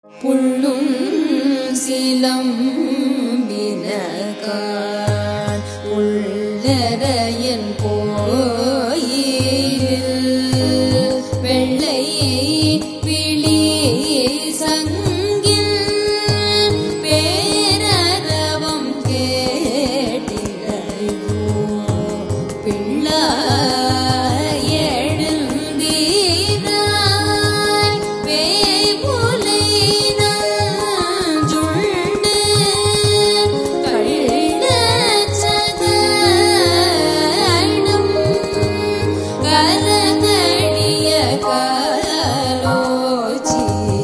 புள்ளும் சிலம்பினகான் உள்ளரையன் கோயில் வெள்ளை விழி சங்கில் பேரரவம் கேட்டிலையோ பிள்ளாய் எழுந்தீராய் வேவுலை நஞ்சுண்டு கள்ளச்சதடும் கலகடிய காலோச்சி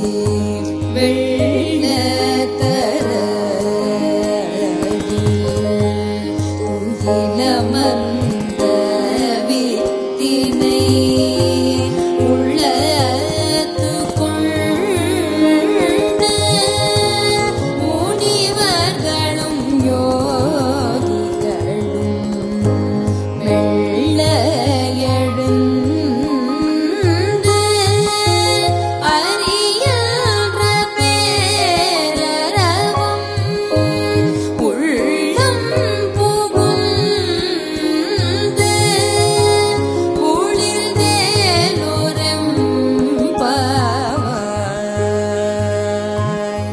வெள்ளத்தரடி துயிலமர்ந்த வித்தினை உள்ளத்து கொண்ட முனிவர்களும் யோகிகளும் மெல்ல எழுந்து அறியன்ற பேரரவம் உள்ளம் புகுந்து குளிர்ந்தேலுரம் பாவாய்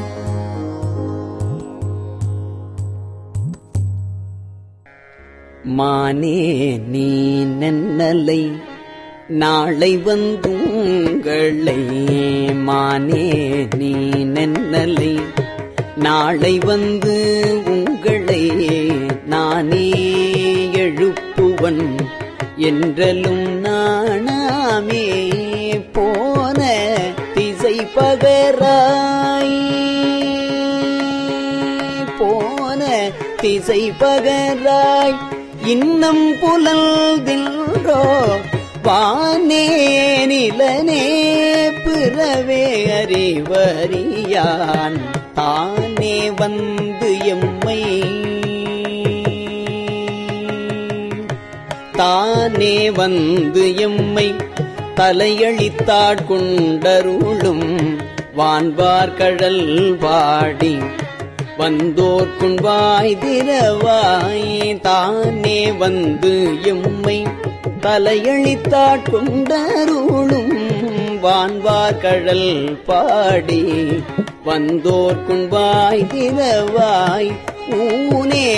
மானே நீ நன்னலை நாளை வந்துங்களை மானே நீ நன்னலை நாளை வந்து உங்களை நானே எழுப்புவன் என்றலும் நாணாமே போன திசை பகராய் போன திசை பகராய் இன்னம் புலல்தின்றோ வானே நிலனே பிறவே அறிவறியான் தானே வந்து எம்மை தானே வந்து எம்மை தலையளித்தாட்கொண்டருளும் வான்பார்கழல் பாடி வந்தோர்க்குன் வாய் திரவாய் தானே வந்து எம்மை தலையளித்தாட்கொண்டருளும் வான்வார்கழல் பாடி வந்தோர்க்குன் வாய் திரவாய் ஊனே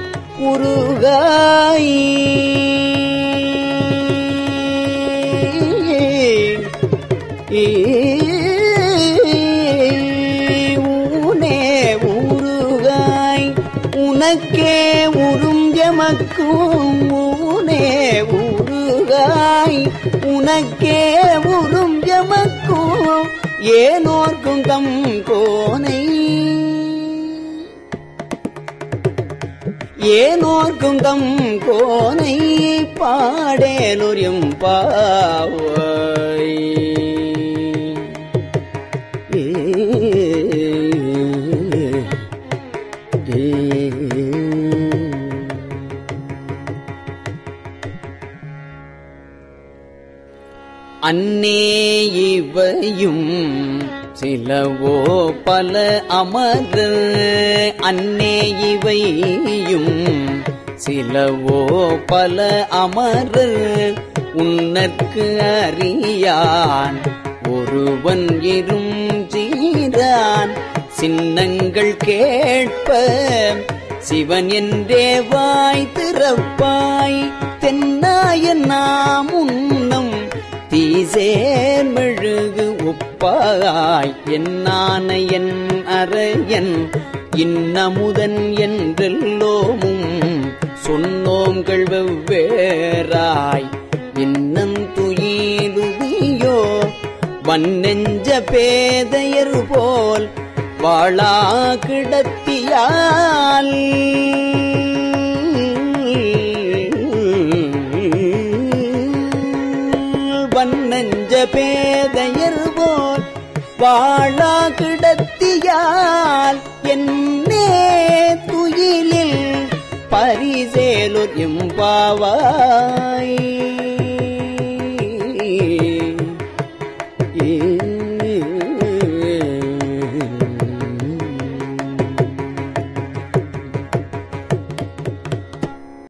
உருகாய் ஊனே உருகாய் உனக்கே உறும் எமக்கும் ஊனே உருகாய் உனக்கே உறும் எமக்கும் ஏனோர்க்கும் தம் கோனை ஏனோர்க்கும் தம் கோனை பாடேலுரியும் பாவை அன்னே இவையும் சிலவோ பல அமர் அன்னே இவையும் சிலவோ பல அமர் உன்னற்கு அறியான் ஒருவன் இரும் சீரான் சின்னங்கள் கேட்ப சிவன் என்றே வாய் திறப்பாய் தென்னாயன் நாம் உன்னம் தீசேர் மெழுகு ஒப்பாய் என்னான என் அறையன் இன்னமுதன் என்றெல்லோமும் சொன்னோங்கள் வெவ்வேறாய் இன்னந்துயிலுதியோ வன்னெஞ்ச பேதையர் போல் வாழா கிடத்தியால் வன்னெஞ்ச பேதையர் போல் வாழா கிடத்தியால் என்னே துயிலில் பரிசேலுர் எம்பாவாய்